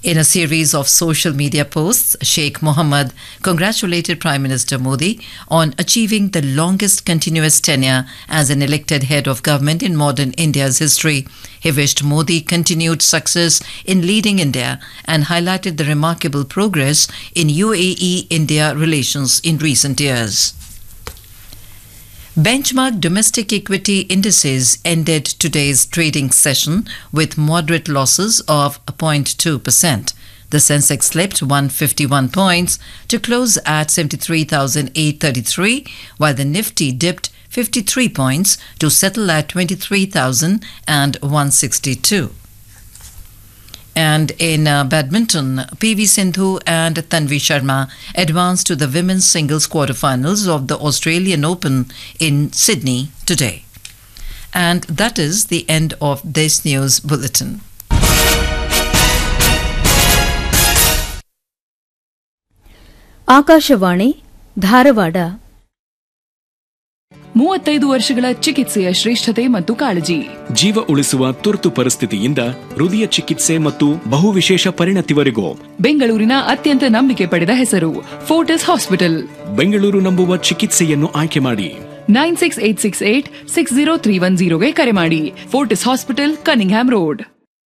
In a series of social media posts, Sheikh Mohammed congratulated Prime Minister Modi on achieving the longest continuous tenure as an elected head of government in modern India's history. He wished Modi continued success in leading India and highlighted the remarkable progress in UAE India relations in recent years. Benchmark domestic equity indices ended today's trading session with moderate losses of 0.2%. The Sensex slipped 151 points to close at 73,833, while the Nifty dipped 53 points to settle at 23,162. And in uh, badminton, PV Sindhu and Tanvi Sharma advanced to the women's singles quarterfinals of the Australian Open in Sydney today. And that is the end of this news bulletin. Akashvani Dharwad ಮೂವತ್ತೈದು ವರ್ಷಗಳ ಚಿಕಿತ್ಸೆಯ ಶ್ರೇಷ್ಠತೆ ಮತ್ತು ಕಾಳಜಿ ಜೀವ ಉಳಿಸುವ ತುರ್ತು ಪರಿಸ್ಥಿತಿಯಿಂದ ಹೃದಯ ಚಿಕಿತ್ಸೆ ಮತ್ತು ಬಹುವಿಶೇಷ ಪರಿಣತಿವರೆಗೂ ಬೆಂಗಳೂರಿನ ಅತ್ಯಂತ ನಂಬಿಕೆ ಪಡೆದ ಹೆಸರು ಫೋರ್ಟಿಸ್ ಹಾಸ್ಪಿಟಲ್ ಬೆಂಗಳೂರು ನಂಬುವ ಚಿಕಿತ್ಸೆಯನ್ನು ಆಯ್ಕೆ ಮಾಡಿ nine six eight six eight six zero three one ಜೀರೋಗೆ ಕರೆ ಮಾಡಿ Fortis hospital Cunningham road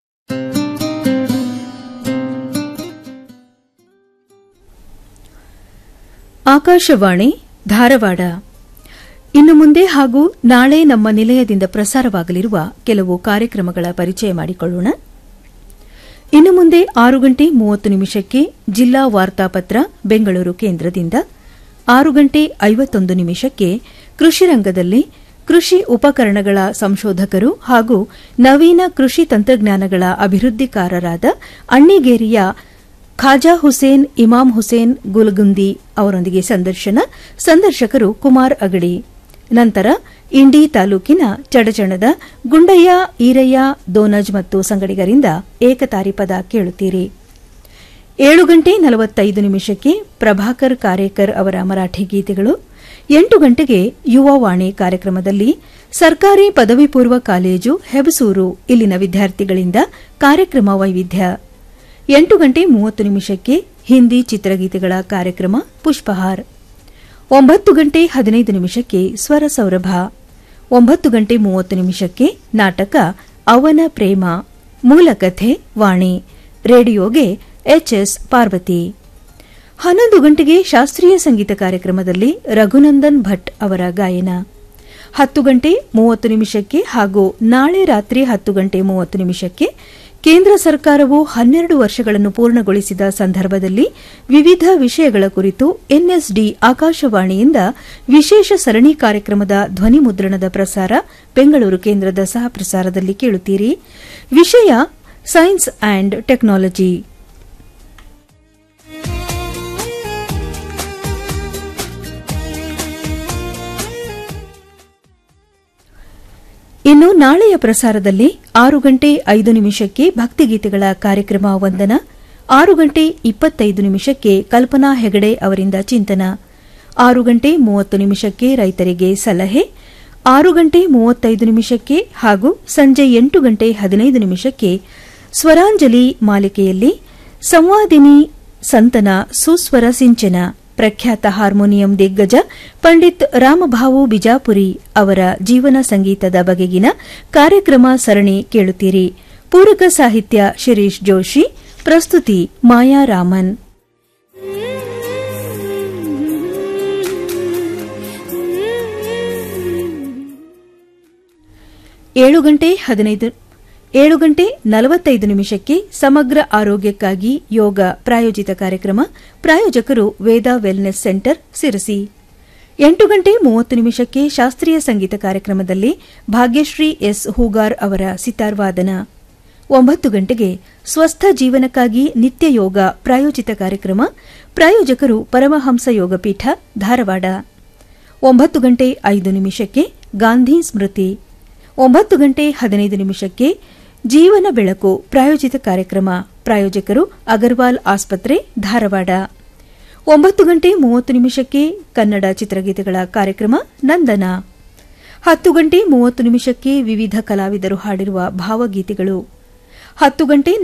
Akashvani Dharwad ಇನ್ನು ಮುಂದೆ ಹಾಗೂ ನಾಳೆ ನಮ್ಮ ನಿಲಯದಿಂದ ಪ್ರಸಾರವಾಗಲಿರುವ ಕೆಲವು ಕಾರ್ಯಕ್ರಮಗಳ ಪರಿಚಯ ಮಾಡಿಕೊಳ್ಳೋಣ ಇನ್ನು ಮುಂದೆ ಆರು ಗಂಟೆ ಮೂವತ್ತು ನಿಮಿಷಕ್ಕೆ ಜಿಲ್ಲಾ ವಾರ್ತಾಪತ್ರ ಬೆಂಗಳೂರು ಕೇಂದ್ರದಿಂದ ಆರು ಗಂಟೆ ಐವತ್ತೊಂದು ನಿಮಿಷಕ್ಕೆ ಕೃಷಿ ರಂಗದಲ್ಲಿ ಕೃಷಿ ಉಪಕರಣಗಳ ಸಂಶೋಧಕರು ಹಾಗೂ ನವೀನ ಕೃಷಿ ತಂತ್ರಜ್ಞಾನಗಳ ಅಭಿವೃದ್ಧಿಕಾರರಾದ ಅಣ್ಣಿಗೇರಿಯ ಖಾಜಾ ಹುಸೇನ್ ಇಮಾಮ್ ಹುಸೇನ್ ಗುಲ್ಗುಂದಿ ಅವರೊಂದಿಗೆ ಸಂದರ್ಶನ ಸಂದರ್ಶಕರು ಕುಮಾರ್ ಅಗಡಿ ನಂತರ ಇಂಡಿ ತಾಲೂಕಿನ ಚಡಚಣದ ಗುಂಡಯ್ಯ ಈರಯ್ಯ ದೋನಜ್ ಮತ್ತು ಸಂಗಡಿಗರಿಂದ ಏಕತಾರಿ ಪದ ಕೇಳುತ್ತೀರಿ ಏಳು ಗಂಟೆ ನಲವತ್ತೈದು ನಿಮಿಷಕ್ಕೆ ಪ್ರಭಾಕರ್ ಕಾರೇಕರ್ ಅವರ ಮರಾಠಿ ಗೀತೆಗಳು ಎಂಟು ಗಂಟೆಗೆ ಯುವವಾಣಿ ಕಾರ್ಯಕ್ರಮದಲ್ಲಿ ಸರ್ಕಾರಿ ಪದವಿ ಪೂರ್ವ ಕಾಲೇಜು ಹೆಬಸೂರು ಇಲ್ಲಿನ ವಿದ್ಯಾರ್ಥಿಗಳಿಂದ ಕಾರ್ಯಕ್ರಮ ವೈವಿಧ್ಯ ಎಂಟು ಗಂಟೆ ಮೂವತ್ತು ನಿಮಿಷಕ್ಕೆ ಹಿಂದಿ ಚಿತ್ರಗೀತೆಗಳ ಕಾರ್ಯಕ್ರಮ ಪುಷ್ಪಹಾರ್ ಒಂಬತ್ತು ಗಂಟೆ ಹದಿನೈದು ನಿಮಿಷಕ್ಕೆ ಸ್ವರ ಸೌರಭ ಒಂಬತ್ತು ಗಂಟೆ ಮೂವತ್ತು ನಿಮಿಷಕ್ಕೆ ನಾಟಕ ಅವನ ಪ್ರೇಮ ಮೂಲಕಥೆ ವಾಣಿ ರೇಡಿಯೋಗೆ ಎಚ್ಎಸ್ ಪಾರ್ವತಿ ಹನ್ನೊಂದು ಗಂಟೆಗೆ ಶಾಸ್ತ್ರೀಯ ಸಂಗೀತ ಕಾರ್ಯಕ್ರಮದಲ್ಲಿ ರಘುನಂದನ್ ಭಟ್ ಅವರ ಗಾಯನ ಹತ್ತು ಗಂಟೆ ಮೂವತ್ತು ನಿಮಿಷಕ್ಕೆ ಹಾಗೂ ನಾಳೆ ರಾತ್ರಿ ಹತ್ತು ಗಂಟೆ ಮೂವತ್ತು ನಿಮಿಷಕ್ಕೆ ಕೇಂದ್ರ ಸರ್ಕಾರವು ಹನ್ನೆರಡು ವರ್ಷಗಳನ್ನು ಪೂರ್ಣಗೊಳಿಸಿದ ಸಂದರ್ಭದಲ್ಲಿ ವಿವಿಧ ವಿಷಯಗಳ ಕುರಿತು ಎನ್ಎಸ್ಡಿ ಆಕಾಶವಾಣಿಯಿಂದ ವಿಶೇಷ ಸರಣಿ ಕಾರ್ಯಕ್ರಮದ ಧ್ವನಿ ಮುದ್ರಣದ ಪ್ರಸಾರ ಬೆಂಗಳೂರು ಕೇಂದ್ರದ ಸಹ ಪ್ರಸಾರದಲ್ಲಿ ಕೇಳುತ್ತೀರಿ ವಿಷಯ ಸೈನ್ಸ್ ಆಂಡ್ ಟೆಕ್ನಾಲಜಿ ಇನ್ನು ನಾಳೆಯ ಪ್ರಸಾರದಲ್ಲಿ ಆರು ಗಂಟೆ ಐದು ನಿಮಿಷಕ್ಕೆ ಭಕ್ತಿಗೀತೆಗಳ ಕಾರ್ಯಕ್ರಮ ವಂದನ ಆರು ಗಂಟೆ ಇಪ್ಪತ್ತೈದು ನಿಮಿಷಕ್ಕೆ ಕಲ್ಪನಾ ಹೆಗಡೆ ಅವರಿಂದ ಚಿಂತನ ಆರು ಗಂಟೆ ಮೂವತ್ತು ನಿಮಿಷಕ್ಕೆ ರೈತರಿಗೆ ಸಲಹೆ ಆರು ಗಂಟೆ ಮೂವತ್ತೈದು ನಿಮಿಷಕ್ಕೆ ಹಾಗೂ ಸಂಜೆ ಎಂಟು ಗಂಟೆ ಹದಿನೈದು ನಿಮಿಷಕ್ಕೆ ಸ್ವರಾಂಜಲಿ ಮಾಲಿಕೆಯಲ್ಲಿ ಸಂವಾದಿನಿ ಸಂತನ ಸುಸ್ವರ ಸಿಂಚನ ಪ್ರಖ್ಯಾತ ಹಾರ್ಮೋನಿಯಂ ದಿಗ್ಗಜ ಪಂಡಿತ್ ರಾಮಭಾವು ಬಿಜಾಪುರಿ ಅವರ ಜೀವನ ಸಂಗೀತದ ಬಗೆಗಿನ ಕಾರ್ಯಕ್ರಮ ಸರಣಿ ಕೇಳುತ್ತೀರಿ ಪೂರಕ ಸಾಹಿತ್ಯ ಶಿರೀಶ್ ಜೋಶಿ ಪ್ರಸ್ತುತಿ ಮಾಯಾ ರಾಮನ್ ಏಳು ಗಂಟೆ ಹದಿನೈದು ಏಳು ಗಂಟೆ ನಲವತ್ತೈದು ನಿಮಿಷಕ್ಕೆ ಸಮಗ್ರ ಆರೋಗ್ಯಕ್ಕಾಗಿ ಯೋಗ ಪ್ರಾಯೋಜಿತ ಕಾರ್ಯಕ್ರಮ ಪ್ರಾಯೋಜಕರು ವೇದ ವೆಲ್ನೆಸ್ ಸೆಂಟರ್ ಸಿರಸಿ ಎಂಟು ಗಂಟೆ ಮೂವತ್ತು ನಿಮಿಷಕ್ಕೆ ಶಾಸ್ತ್ರೀಯ ಸಂಗೀತ ಕಾರ್ಯಕ್ರಮದಲ್ಲಿ ಭಾಗ್ಯಶ್ರೀ ಎಸ್ ಹೂಗಾರ್ ಅವರ ಸಿತಾರ್ ವಾದನ ಒಂಬತ್ತು ಗಂಟೆಗೆ ಸ್ವಸ್ಥ ಜೀವನಕ್ಕಾಗಿ ನಿತ್ಯ ಯೋಗ ಪ್ರಾಯೋಜಿತ ಕಾರ್ಯಕ್ರಮ ಪ್ರಾಯೋಜಕರು ಪರಮಹಂಸ ಯೋಗಪೀಠ ಧಾರವಾಡ ಒಂಬತ್ತು ಗಂಟೆ ಐದು ನಿಮಿಷಕ್ಕೆ ಗಾಂಧಿ ಸ್ಮೃತಿ ಒಂಬತ್ತು ಗಂಟೆ ಹದಿನೈದು ನಿಮಿಷಕ್ಕೆ ಜೀವನ ಬೆಳಕು ಪ್ರಾಯೋಜಿತ ಕಾರ್ಯಕ್ರಮ ಪ್ರಾಯೋಜಕರು ಅಗರ್ವಾಲ್ ಆಸ್ಪತ್ರೆ ಧಾರವಾಡ ಒಂಬತ್ತು ಗಂಟೆ ಮೂವತ್ತು ನಿಮಿಷಕ್ಕೆ ಕನ್ನಡ ಚಿತ್ರಗೀತೆಗಳ ಕಾರ್ಯಕ್ರಮ ನಂದನ ಹತ್ತು ಗಂಟೆ ಮೂವತ್ತು ನಿಮಿಷಕ್ಕೆ ವಿವಿಧ ಕಲಾವಿದರು ಹಾಡಿರುವ ಭಾವಗೀತೆಗಳು ಹತ್ತು ಗಂಟೆ